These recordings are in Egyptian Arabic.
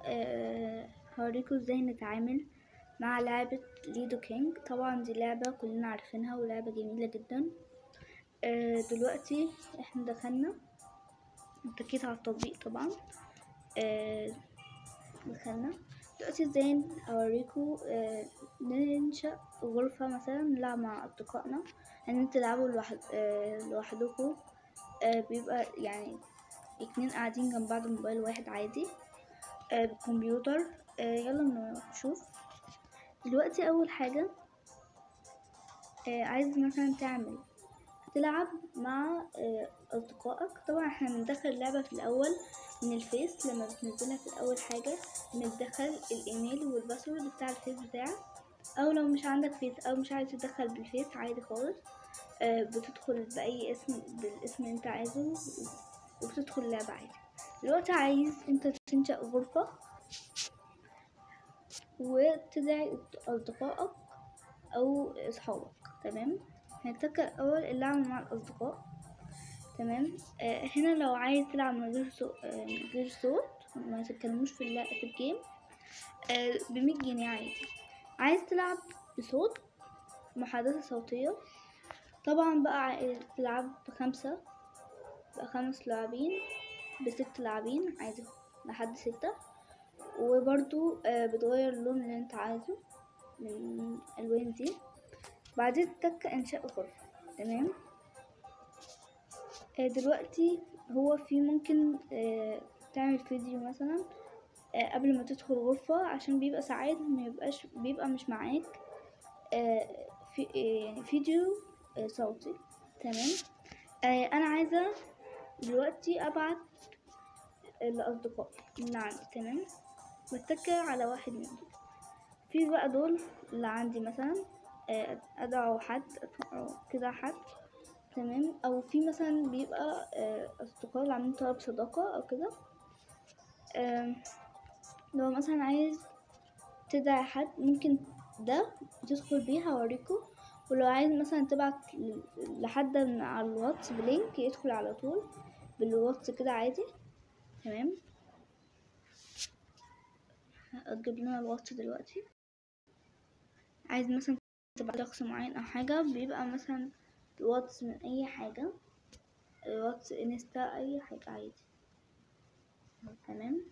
آه، هوريكم ازاي نتعامل مع لعبة ليدو كينج طبعا دي لعبة كلنا عارفينها ولعبة جميلة جدا آه، دلوقتي احنا دخلنا اتكيت على التطبيق طبعا آه، دخلنا دلوقتي ازاي اوريكم آه، ننشأ غرفة مثلا نلعب مع اصدقائنا ان انتوا تلعبوا لوحد آه، لوحدكم آه، بيبقى يعني اتنين قاعدين جنب بعض موبايل واحد عادي آه، بالكمبيوتر آه، يلا نشوف دلوقتي اول حاجة آه، عايز مثلا تعمل تلعب مع آه، اصدقائك طبعا احنا بندخل اللعبة في الاول من الفيس لما بتنزلها في الاول حاجة بندخل الايميل والباسورد بتاع الفيس بتاعك او لو مش عندك فيس او مش عايز تدخل بالفيس عادي خالص آه، بتدخل باي اسم بالاسم اللي انت عايزه وبتدخل اللعبة عادي دلوقتي عايز انت تنشأ غرفة وتدعي اصدقائك او اصحابك تمام هنتذكر الاول اللعب مع الاصدقاء تمام آه هنا لو عايز تلعب من غير صوت آه من غير صوت ما تتكلموش في اللعب في الجيم آه بمية جنيه عادي عايز تلعب بصوت محادثة صوتية طبعا بقى عايز تلعب بخمسة بخمس لاعبين بست لاعبين عادي لحد ستة وبرضو آه بتغير اللون اللي انت عايزه من الالوان دي بعدين تك انشاء غرفة تمام آه دلوقتي هو في ممكن آه تعمل فيديو مثلا آه قبل ما تدخل غرفة عشان بيبقى ساعات ما يبقاش بيبقى مش معاك آه في آه يعني فيديو آه صوتي تمام آه انا عايزة دلوقتي ابعت لاصدقائي اللي عندي تمام بتك على واحد منهم في بقى دول اللي عندي مثلا آه، ادعو حد أدعو كده حد تمام او في مثلا بيبقى آه، اصدقاء اللي عاملين طلب صداقة او كده آم، لو مثلا عايز تدعي حد ممكن ده تدخل بيه هوريكم ولو عايز مثلا تبعت ل- لحد من على الواتس بلينك يدخل على طول بالواتس كده عادي تمام هتجيب لنا الواتس دلوقتي عايز مثلا تبعت شخص معين او حاجة بيبقى مثلا الواتس من اي حاجة الواتس انستا اي حاجة عادي تمام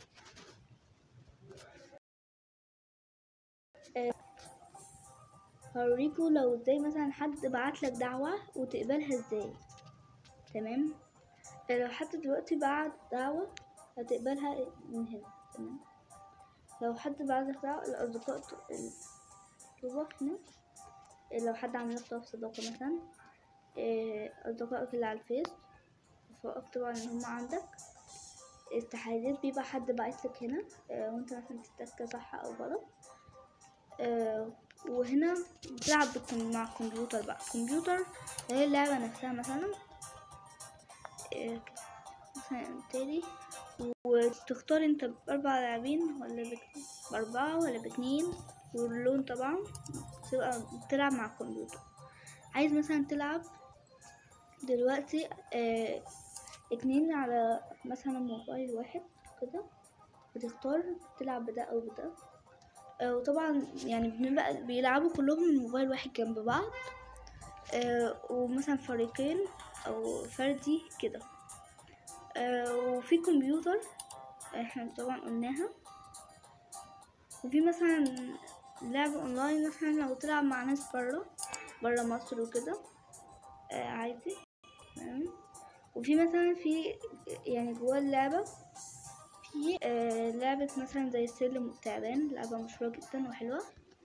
آه، هوريكوا لو ازاي مثلا حد بعتلك دعوة وتقبلها ازاي تمام آه، لو حد دلوقتي بعت دعوة هتقبلها من هنا تمام لو حد بعت لك دعوة الأصدقاء ت- ال- تروح هنا آه، لو حد عمل لك طلب صداقة مثلا آه، أصدقائك اللي على الفيس فوقك طبعا ان هم عندك التحديات بيبقى حد باعتلك هنا آه، وانت مثلا تتك صح او غلط آه، وهنا بتلعب بالكم- مع الكمبيوتر بقى الكمبيوتر هي اللعبة نفسها مثلا آه، مثلا تاني وتختار انت بأربع لاعبين ولا بت- بأربعة ولا باتنين واللون طبعا تبقى بتلعب مع الكمبيوتر عايز مثلا تلعب دلوقتي آه اتنين على مثلا موبايل واحد كده بتختار تلعب بده او بده آه وطبعا يعني بنبقى بيلعبوا كلهم من موبايل واحد جنب بعض آه ومثلا فريقين او فردي كده آه وفي كمبيوتر احنا طبعا قلناها وفي مثلا لعب اونلاين مثلا لو تلعب مع ناس برا برا مصر وكده آه عادي تمام وفي مثلا في يعني جوا اللعبة في آه لعبة مثلا زي السلم والتعبان لعبة مشهورة جدا وحلوة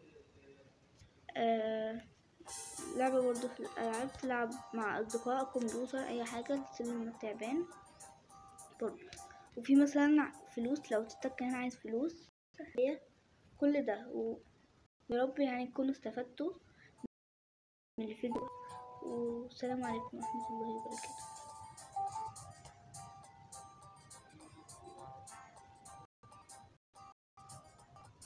آه لعبة برضه في الألعاب تلعب مع أصدقاء كمبيوتر أي حاجة السلم والتعبان برضه وفي مثلا فلوس لو تتك هنا عايز فلوس هي كل ده ويا رب يعني تكونوا استفدتوا من الفيديو والسلام عليكم ورحمة الله وبركاته